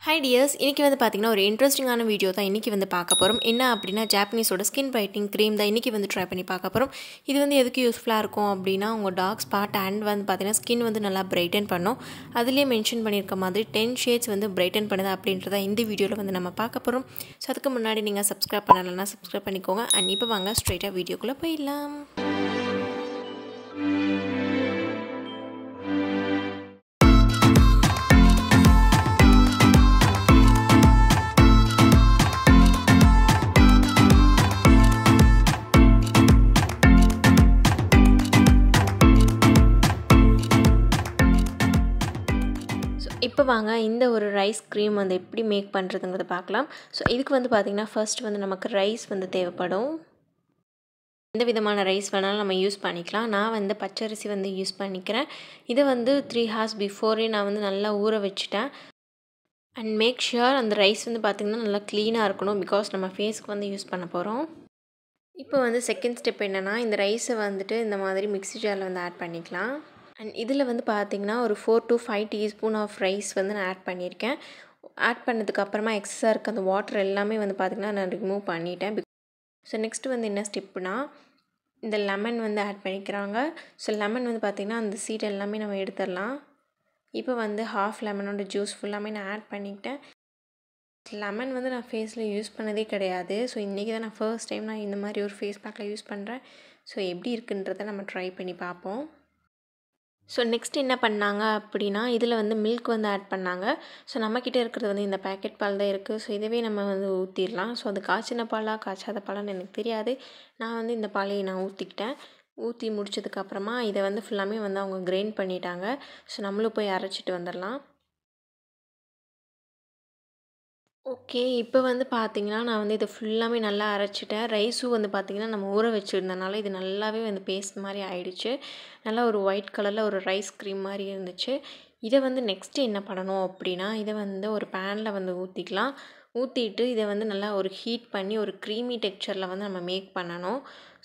hi tears இன்றைக்கி வந்து பார்த்திங்கன்னா ஒரு இன்ட்ரெஸ்டிங்கான வீடியோ தான் இன்றைக்கி வந்து பார்க்க போகிறோம் என்ன அப்படின்னா ஜாப்பனீஸோட ஸ்கின் பிரைட்டிங் க்ரீம் தான் இன்றைக்கி வந்து ட்ரை பண்ணி பார்க்க போகிறோம் இது வந்து எதுக்கு யூஸ்ஃபுல்லாக இருக்கும் அப்படின்னா உங்கள் டாக் ஸ்பாட் அண்ட் வந்து பார்த்திங்கன்னா ஸ்கின் வந்து நல்லா பிரைட்டன் பண்ணும் அதுலேயே மென்ஷன் பண்ணியிருக்க மாதிரி டென் ஷேட்ஸ் வந்து பிரைட்டன் பண்ணுது அப்படின்றத இந்த வீடியோவில் வந்து நம்ம பார்க்க போகிறோம் ஸோ அதுக்கு முன்னாடி நீங்கள் சப்ஸ்கிரைப் பண்ணலைன்னா சப்ஸ்கிரைப் பண்ணிக்கோங்க அண்ட் இப்போ வாங்க ஸ்ட்ரைட்டாக வீடியோக்குள்ளே போயிடலாம் ஸோ இப்போ வாங்க இந்த ஒரு ரைஸ் க்ரீம் வந்து எப்படி மேக் பண்ணுறதுங்கிறத பார்க்கலாம் ஸோ இதுக்கு வந்து பார்த்திங்கன்னா ஃபர்ஸ்ட் வந்து நமக்கு ரைஸ் வந்து தேவைப்படும் எந்த விதமான ரைஸ் வேணாலும் நம்ம யூஸ் பண்ணிக்கலாம் நான் வந்து பச்சரிசி வந்து யூஸ் பண்ணிக்கிறேன் இதை வந்து த்ரீ ஹார்ஸ் பிஃபோரே நான் வந்து நல்லா ஊற வச்சுட்டேன் அண்ட் மேக் ஷுர் அந்த ரைஸ் வந்து பார்த்திங்கன்னா நல்லா க்ளீனாக இருக்கணும் பிகாஸ் நம்ம ஃபேஸ்க்கு வந்து யூஸ் பண்ண போகிறோம் இப்போ வந்து செகண்ட் ஸ்டெப் என்னென்னா இந்த ரைஸை வந்துட்டு இந்த மாதிரி மிக்ஸி ஜாரில் வந்து ஆட் பண்ணிக்கலாம் அண்ட் இதில் வந்து பார்த்திங்கன்னா ஒரு four to five teaspoon of rice வந்து நான் ஆட் பண்ணியிருக்கேன் ஆட் பண்ணதுக்கு அப்புறமா எக்ஸஸாக இருக்க அந்த வாட்டர் எல்லாமே வந்து பார்த்திங்கன்னா நான் ரிமூவ் பண்ணிட்டேன் ஸோ நெக்ஸ்ட்டு வந்து என்ன ஸ்டெப்புனா இந்த லெமன் வந்து ஆட் பண்ணிக்கிறாங்க ஸோ லெமன் வந்து பார்த்திங்கன்னா அந்த சீட் எல்லாமே நம்ம எடுத்துடலாம் இப்போ வந்து ஹாஃப் லெமனோட ஜூஸ் ஃபுல்லாமே நான் ஆட் பண்ணிக்கிட்டேன் லெமன் வந்து நான் ஃபேஸில் யூஸ் பண்ணதே கிடையாது ஸோ இன்றைக்கி தான் நான் ஃபர்ஸ்ட் டைம் நான் இந்த மாதிரி ஒரு ஃபேஸ் பேக்கில் யூஸ் பண்ணுறேன் ஸோ எப்படி இருக்குன்றதை நம்ம ட்ரை பண்ணி பார்ப்போம் ஸோ நெக்ஸ்ட் என்ன பண்ணாங்க அப்படின்னா இதில் வந்து மில்க் வந்து ஆட் பண்ணாங்க ஸோ நம்மக்கிட்ட இருக்கிறது வந்து இந்த பேக்கெட் பால் தான் இருக்குது ஸோ இதுவே நம்ம வந்து ஊற்றிடலாம் ஸோ அது காய்ச்சின பாலாக காய்ச்சாத பாலான்னு எனக்கு தெரியாது நான் வந்து இந்த பாலையை நான் ஊற்றிக்கிட்டேன் ஊற்றி முடிச்சதுக்கப்புறமா இதை வந்து ஃபுல்லாமே வந்து அவங்க கிரைண்ட் பண்ணிட்டாங்க ஸோ நம்மளும் போய் அரைச்சிட்டு வந்துடலாம் ஓகே இப்போ வந்து பார்த்திங்கன்னா நான் வந்து இதை ஃபுல்லாமே நல்லா அரைச்சிட்டேன் ரைஸும் வந்து பார்த்திங்கன்னா நம்ம ஊற வச்சுருந்தனால இது நல்லாவே வந்து பேஸ்ட் மாதிரி ஆயிடுச்சு நல்லா ஒரு ஒயிட் கலரில் ஒரு ரைஸ் க்ரீம் மாதிரி இருந்துச்சு இதை வந்து நெக்ஸ்ட்டு என்ன பண்ணணும் அப்படின்னா இதை வந்து ஒரு பேனில் வந்து ஊற்றிக்கலாம் ஊற்றிட்டு இதை வந்து நல்லா ஒரு ஹீட் பண்ணி ஒரு க்ரீமி டெக்ஸ்சரில் வந்து நம்ம மேக் பண்ணணும்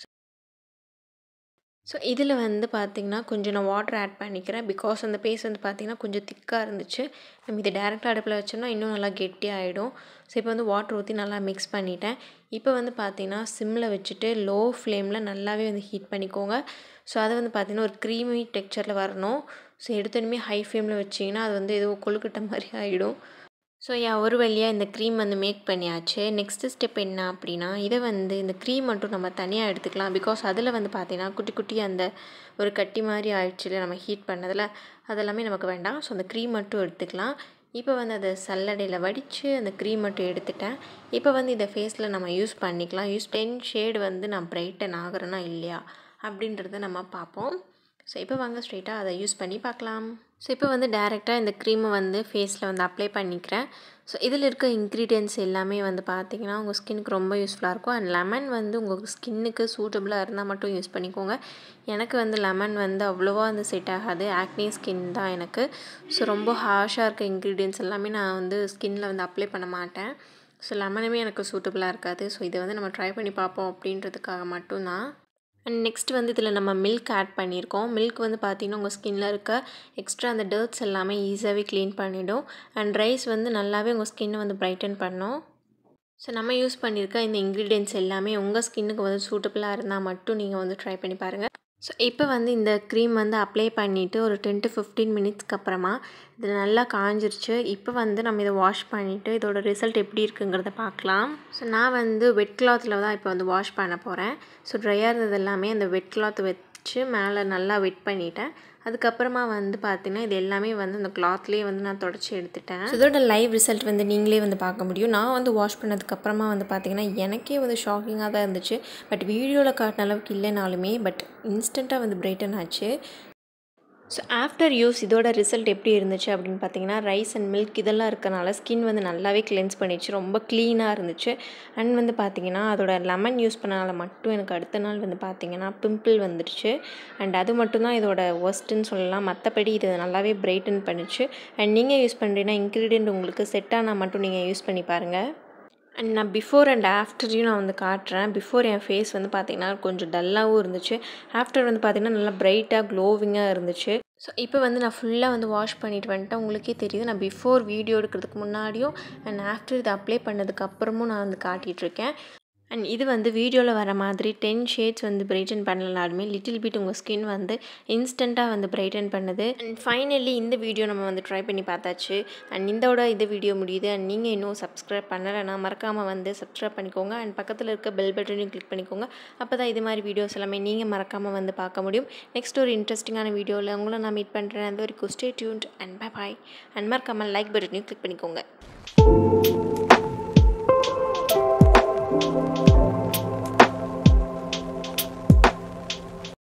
ஸோ இதில் வந்து பார்த்திங்கன்னா கொஞ்சம் நான் வாட்டர் ஆட் பண்ணிக்கிறேன் பிகாஸ் அந்த பேஸ்ட் வந்து பார்த்திங்கன்னா கொஞ்சம் திக்காக இருந்துச்சு நம்ம இதை டேரெக்டாக அடுப்பில் வச்சோம்னா இன்னும் நல்லா கெட்டியாக ஆகிடும் ஸோ இப்போ வந்து வாட்டர் ஊற்றி நல்லா மிக்ஸ் பண்ணிட்டேன் இப்போ வந்து பார்த்திங்கன்னா சிம்மில் வச்சுட்டு லோ ஃப்ளேமில் நல்லாவே வந்து ஹீட் பண்ணிக்கோங்க ஸோ அதை வந்து பார்த்திங்கன்னா ஒரு க்ரீமி டெக்ஸ்சரில் வரணும் ஸோ எடுத்தோடனே ஹை ஃப்ளேமில் வச்சிங்கன்னா அது வந்து ஏதோ கொழுக்கட்டை மாதிரி ஆகிடும் ஸோ என் ஒரு வழியாக இந்த க்ரீம் வந்து மேக் பண்ணியாச்சு நெக்ஸ்ட்டு ஸ்டெப் என்ன அப்படின்னா இதை வந்து இந்த க்ரீம் மட்டும் நம்ம தனியாக எடுத்துக்கலாம் பிகாஸ் அதில் வந்து பார்த்தீங்கன்னா குட்டி குட்டி அந்த ஒரு கட்டி மாதிரி ஆயிடுச்சுல நம்ம ஹீட் பண்ணதில் அதெல்லாமே நமக்கு வேண்டாம் ஸோ அந்த க்ரீம் மட்டும் எடுத்துக்கலாம் இப்போ வந்து அதை சல்லடையில் வடித்து அந்த க்ரீம் மட்டும் எடுத்துட்டேன் இப்போ வந்து இதை ஃபேஸில் நம்ம யூஸ் பண்ணிக்கலாம் யூஸ் டென் ஷேடு வந்து நான் ப்ரைட்டன் ஆகிறேன்னா இல்லையா அப்படின்றத நம்ம பார்ப்போம் ஸோ இப்போ வாங்க ஸ்ட்ரெயிட்டாக அதை யூஸ் பண்ணி பார்க்கலாம் ஸோ இப்போ வந்து டேரெக்டாக இந்த க்ரீமை வந்து ஃபேஸில் வந்து அப்ளை பண்ணிக்கிறேன் ஸோ இதில் இருக்க இன்க்ரீடியன்ட்ஸ் எல்லாமே வந்து பார்த்திங்கன்னா உங்கள் ஸ்கின்னுக்கு ரொம்ப யூஸ்ஃபுல்லாக இருக்கும் அண்ட் லெமன் வந்து உங்கள் ஸ்கின்னுக்கு சூட்டபுளாக இருந்தால் மட்டும் யூஸ் பண்ணிக்கோங்க எனக்கு வந்து லெமன் வந்து அவ்வளோவா வந்து செட் ஆகாது ஆக்னி ஸ்கின் தான் எனக்கு ஸோ ரொம்ப ஹார்ஷாக இருக்க இன்க்ரீடியன்ட்ஸ் எல்லாமே நான் வந்து ஸ்கின்னில் வந்து அப்ளை பண்ண மாட்டேன் ஸோ லெமனுமே எனக்கு சூட்டபுளாக இருக்காது ஸோ இதை வந்து நம்ம ட்ரை பண்ணி பார்ப்போம் அப்படின்றதுக்காக மட்டும்தான் அண்ட் நெக்ஸ்ட் வந்து இதில் நம்ம மில்க் ஆட் பண்ணியிருக்கோம் மில்க் வந்து பார்த்திங்கன்னா உங்கள் ஸ்கின்னில் இருக்க எக்ஸ்ட்ரா அந்த டர்ட்ஸ் எல்லாமே ஈஸியாகவே க்ளீன் பண்ணிவிடும் அண்ட் ரைஸ் வந்து நல்லாவே உங்கள் ஸ்கின்னை வந்து ப்ரைட்டன் பண்ணும் ஸோ நம்ம யூஸ் பண்ணியிருக்க இந்த இன்க்ரீடியன்ட்ஸ் எல்லாமே உங்கள் ஸ்கின்னுக்கு வந்து சூட்டபுளாக இருந்தால் மட்டும் நீங்கள் வந்து ட்ரை பண்ணி பாருங்கள் ஸோ இப்போ வந்து இந்த க்ரீம் வந்து அப்ளை பண்ணிவிட்டு ஒரு டென் டு ஃபிஃப்டீன் மினிட்ஸ்க்கு அப்புறமா இது நல்லா காஞ்சிருச்சு இப்போ வந்து நம்ம இதை வாஷ் பண்ணிவிட்டு இதோட ரிசல்ட் எப்படி இருக்குங்கிறத பார்க்கலாம் ஸோ நான் வந்து வெட் கிளாத்தில் தான் இப்போ வந்து வாஷ் பண்ண போகிறேன் ஸோ ட்ரையாக இருந்தது எல்லாமே அந்த வெட் கிளாத் வச்சு மேலே நல்லா வெட் பண்ணிட்டேன் அதுக்கப்புறமா வந்து பார்த்திங்கன்னா இது எல்லாமே வந்து அந்த கிளாத்லேயே வந்து நான் தொடச்சி எடுத்துட்டேன் ஸோ இதோட லைவ் ரிசல்ட் வந்து நீங்களே வந்து பார்க்க முடியும் நான் வந்து வாஷ் பண்ணதுக்கப்புறமா வந்து பார்த்திங்கன்னா எனக்கே வந்து ஷாக்கிங்காக தான் இருந்துச்சு பட் வீடியோவில் காட்டின அளவுக்கு இல்லைனாலுமே பட் இன்ஸ்டண்ட்டாக வந்து பிரைட்டன் ஆச்சு ஸோ ஆஃப்டர் யூஸ் இதோட ரிசல்ட் எப்படி இருந்துச்சு அப்படின்னு பார்த்தீங்கன்னா ரைஸ் அண்ட் மில்க் இதெல்லாம் இருக்கனால ஸ்கின் வந்து நல்லாவே கிளென்ஸ் பண்ணிச்சு ரொம்ப க்ளீனாக இருந்துச்சு அண்ட் வந்து பார்த்திங்கன்னா அதோட லெமன் யூஸ் பண்ணனால மட்டும் எனக்கு அடுத்த நாள் வந்து பார்த்திங்கன்னா பிம்பிள் வந்துடுச்சு அண்ட் அது மட்டும்தான் இதோட ஒஸ்ட்டுன்னு சொல்லலாம் மற்றபடி இது நல்லாவே பிரைட்டன் பண்ணிச்சு அண்ட் நீங்கள் யூஸ் பண்ணுறீங்கன்னா இன்க்ரீடியன்ட் உங்களுக்கு செட் ஆனால் மட்டும் நீங்கள் யூஸ் பண்ணி பாருங்கள் அண்ட் நான் பிஃபோர் அண்ட் ஆஃப்டரையும் நான் வந்து காட்டுறேன் பிஃபோர் என் ஃபேஸ் வந்து பார்த்திங்கன்னா கொஞ்சம் டல்லாகவும் இருந்துச்சு ஆஃப்டர் வந்து பார்த்திங்கன்னா நல்லா பிரைட்டாக க்ளோவிங்காக இருந்துச்சு ஸோ இப்போ வந்து நான் ஃபுல்லாக வந்து வாஷ் பண்ணிட்டு வந்துட்டேன் உங்களுக்கே தெரியுது நான் பிஃபோர் வீடியோ எடுக்கிறதுக்கு முன்னாடியும் அண்ட் ஆஃப்டர் இதை அப்ளை பண்ணதுக்கு அப்புறமும் நான் வந்து காட்டிகிட்ருக்கேன் அண்ட் இது வந்து வீடியோவில் வர மாதிரி டென் ஷேட்ஸ் வந்து பிரைட்டன் பண்ணலனாலுமே லிட்டில் பிட் உங்கள் ஸ்கின் வந்து இன்ஸ்டண்ட்டாக வந்து பிரைட்டன் பண்ணுது அண்ட் ஃபைனலி இந்த வீடியோ நம்ம வந்து ட்ரை பண்ணி பார்த்தாச்சு அண்ட் இதோட இந்த வீடியோ முடியுது அண்ட் நீங்கள் இன்னும் சப்ஸ்கிரைப் பண்ணலைன்னா மறக்காமல் வந்து சப்ஸ்கிரைப் பண்ணிக்கோங்க அண்ட் பக்கத்தில் இருக்க பெல் பட்டனையும் கிளிக் பண்ணிக்கோங்க அப்போ தான் இது மாதிரி வீடியோஸ் எல்லாமே நீங்கள் மறக்காமல் வந்து பார்க்க முடியும் நெக்ஸ்ட் ஒரு இன்ட்ரெஸ்டிங்கான வீடியோவில் உங்களை நான் மீட் பண்ணுறேன் அது வரைக்கும் stay tuned and bye bye and மறக்காமல் லைக் பட்டனையும் கிளிக் பண்ணிக்கோங்க